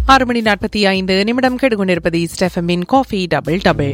ஆறு மணி நாற்பத்தி ஐந்து நிமிடம் கெடுகொண்டிருப்பது ஸ்டெஃபமின் காஃபி டபுள் டபுள்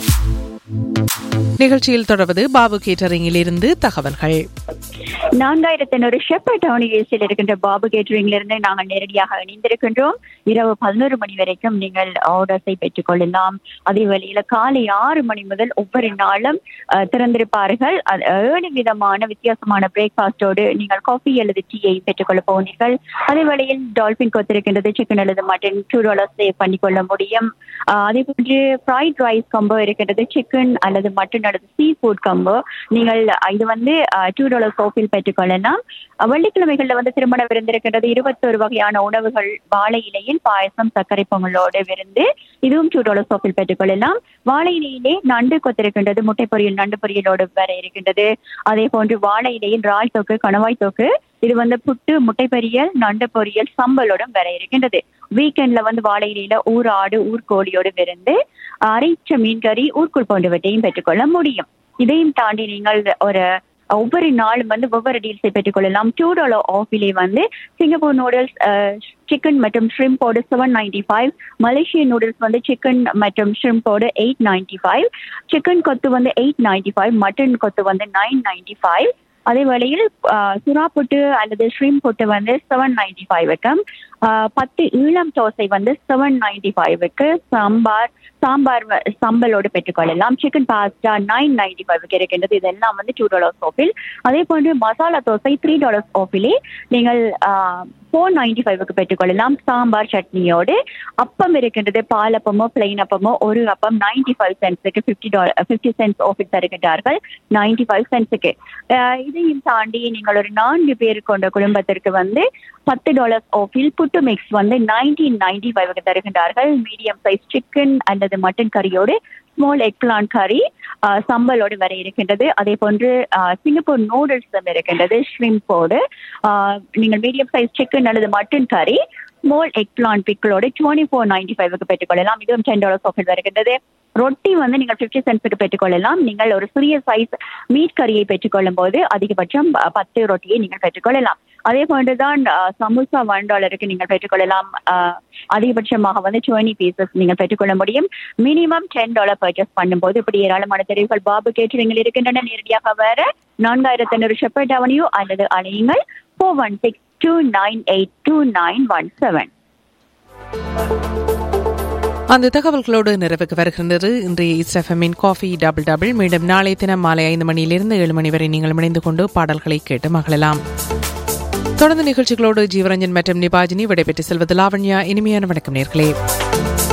நிகழ்ச்சியில் தொடர்வது பாபு கேட்டரிங்கில் இருந்து தகவல்கள் நான்காயிரத்தி ஐநூறு ஷெப்பர்ட் டவுனியில் இருக்கின்ற பாபு கேட்டரிங்ல இருந்து நாங்கள் நேரடியாக இணைந்திருக்கின்றோம் இரவு பதினோரு மணி வரைக்கும் நீங்கள் ஆர்டர்ஸை பெற்றுக் கொள்ளலாம் அதே வேளையில காலை ஆறு மணி முதல் ஒவ்வொரு நாளும் அஹ், திறந்திருப்பார்கள் அது ஏழு விதமான வித்தியாசமான பிரேக்ஃபாஸ்டோடு நீங்கள் காஃபி அல்லது டீயை பெற்றுக்கொள்ள போனீர்கள் அதே வேளையில் டால்பின் கொத்திருக்கின்றது சிக்கன் அல்லது மட்டன் டூ டாலர்ஸ் சேவ் பண்ணிக்கொள்ள முடியும் அஹ், அதே போன்று ஃப்ரைட் ரைஸ் கம்போ இருக்கின்றது சிக்கன் அல்லது மட்டன் அல்லது சீ ஃபுட் கம்போ நீங்கள் அஹ், இது வந்து டூ டாலர் சோப்பில் பெற்றுக்கொள்ளலாம் அஹ், வெள்ளிக்கிழமைகள்ல வந்து திருமண விருந்து இருக்கின்றது இருபத்தொரு வகையான உணவுகள் வாழை இலையில் பாயசம் சர்க்கரை பொங்கலோடு விருந்து இதுவும் டூ டாலர் சோப்பில் பெற்றுக்கொள்ளலாம் வாழை இலையிலே நண்டு கொத்திருக்கின்றது முட்டை பொரியல் நண்டு பொரியலோடு வர இருக்கின்றது அதே போன்று வாழை இலையில் இறால் தொக்கு கணவாய் தொக்கு இது வந்து புட்டு முட்டை பொரியல் நண்டு பொரியல் சம்பலோடும் வர இருக்கின்றது வீக்கெண்ட்ல வந்து வாழை இலையில ஊர் ஆடு ஊர் கோழியோடு விருந்து அரைச்ச மீன் கறி ஊர்க்குள் போன்றவற்றையும் பெற்றுக்கொள்ள முடியும் இதையும் தாண்டி நீங்கள் ஒரு ஒவ்வொரு நாளும் வந்து ஒவ்வொரு டீல்ஸை பெற்றுக்கொள்ளலாம் டூ டாலர் ஆஃபிலே வந்து சிங்கப்பூர் நூடுல்ஸ் சிக்கன் மற்றும் ஷ்ரிம்போடு seven ninety five Malaysian noodles வந்து சிக்கன் மற்றும் ஷ்ரிம்போடு eight ninety five chicken kottu வந்து எயிட் நைன்டி ஃபைவ் மட்டன் கொத்து வந்து நைன் நைன்டி ஃபைவ் அதே வேளையில் ஆஹ், சுறா புட்டு அல்லது ஷ்ரீம் புட்டு வந்து செவன் நைன்டி ஃபைவுக்கும் பத்து ஈழம் தோசை வந்து செவன் நைன்டி ஃபைவுக்கு சாம்பார் சாம்பார் வ- சம்பலோடு பெற்றுக்கொள்ளலாம் சிக்கன் பாஸ்டா நைன் நைன்டி ஃபைவுக்கு இருக்கின்றது இதெல்லாம் வந்து டூ டாலர்ஸ் ஆஃபில் அதே போன்று மசாலா தோசை த்ரீ டாலர்ஸ் ஆஃபிலே நீங்கள் ஃபோர் நைன்டி ஃபைவுக்கு பெற்றுக்கொள்ளலாம் சாம்பார் சட்னியோடு அப்பம் இருக்கின்றது பால் அப்பமோ பிளைன் அப்பமோ ஒரு அப்பம் நைன்டி ஃபைவ் சென்ட்ஸுக்கு ஃபிஃப்டி டாலர் ஃபிஃப்டி சென்ட்ஸ் ஆஃபில் தருகின்றார்கள் நைன்டி ஃபைவ் சென்ட்ஸுக்கு இதையும் தாண்டி நீங்கள் ஒரு நான்கு பேர் கொண்ட குடும்பத்திற்கு வந்து பத்து டாலர்ஸ் ஆஃபில் புட்டு மிக்ஸ் வந்து நைன்டீன் நைன்டி ஃபைவுக்கு தருகின்றார்கள் மீடியம் சைஸ் சிக்கன் அல்லது மட்டன் கறியோடு ஸ்மால் எக் பிளான் கறி சம்பலோடு வர இருக்கின்றது அதே போன்று ஆஹ், சிங்கப்பூர் நூடுல்ஸ் இருக்கின்றது ஷ்ரிம்போடு நீங்கள் மீடியம் சைஸ் சிக்கன் அல்லது மட்டன் கறி ஸ்மால் எக் பிளான் பிக்களோடு டுவெண்ட்டி ஃபோர் நைன்டி ஃபைவுக்கு பெற்றுக்கொள்ளலாம் இதுவும் டென் டாலர்ஸ் ஆஃபில் வருகின்றது ரொட்டி வந்து நீங்கள் ஃபிஃப்டி சென்ட்ஸுக்கு பெற்றுக்கொள்ளலாம் நீங்கள் ஒரு சிறிய சைஸ் மீட் கறியை பெற்றுக்கொள்ளும் போது அதிகபட்சம் அஹ், பத்து ரொட்டியை நீங்கள் பெற்றுக்கொள்ளலாம் அதே போன்றுதான் அஹ், சமோசா ஒன் டாலருக்கு நீங்கள் பெற்றுக்கொள்ளலாம் அஹ், அதிகபட்சமாக வந்து டுவெண்ட்டி பீசஸ் நீங்கள் பெற்றுக்கொள்ள முடியும் மினிமம் டென் டாலர் பர்ச்சேஸ் பண்ணும்போது இப்படி ஏராளமான தெரிவுகள் பாபு கேட்டரிங்கில் இருக்கின்றன நேரடியாக வர நான்காயிரத்தி ஐநூறு ஷெப்பர்ட் அவனியூ அல்லது அலையுங்கள் four one six two nine eight two nine one seven அந்த தகவல்களோடு நிறைவுக்கு வருகின்றது இன்றைய இஸ்எஃப்எம்மின் காஃபி டபுள் டபுள் மீண்டும் நாளை தினம் மாலை ஐந்து மணியிலிருந்து ஏழு மணி வரை நீங்கள் இணைந்து கொண்டு பாடல்களை கேட்டு மகிழலாம் தொடர்ந்து நிகழ்ச்சிகளோடு ஜீவரஞ்சன் மற்றும் நிபாஜினி விடைபெற்று செல்வது லாவண்யா இனிமையான வணக்கம் நேர்களே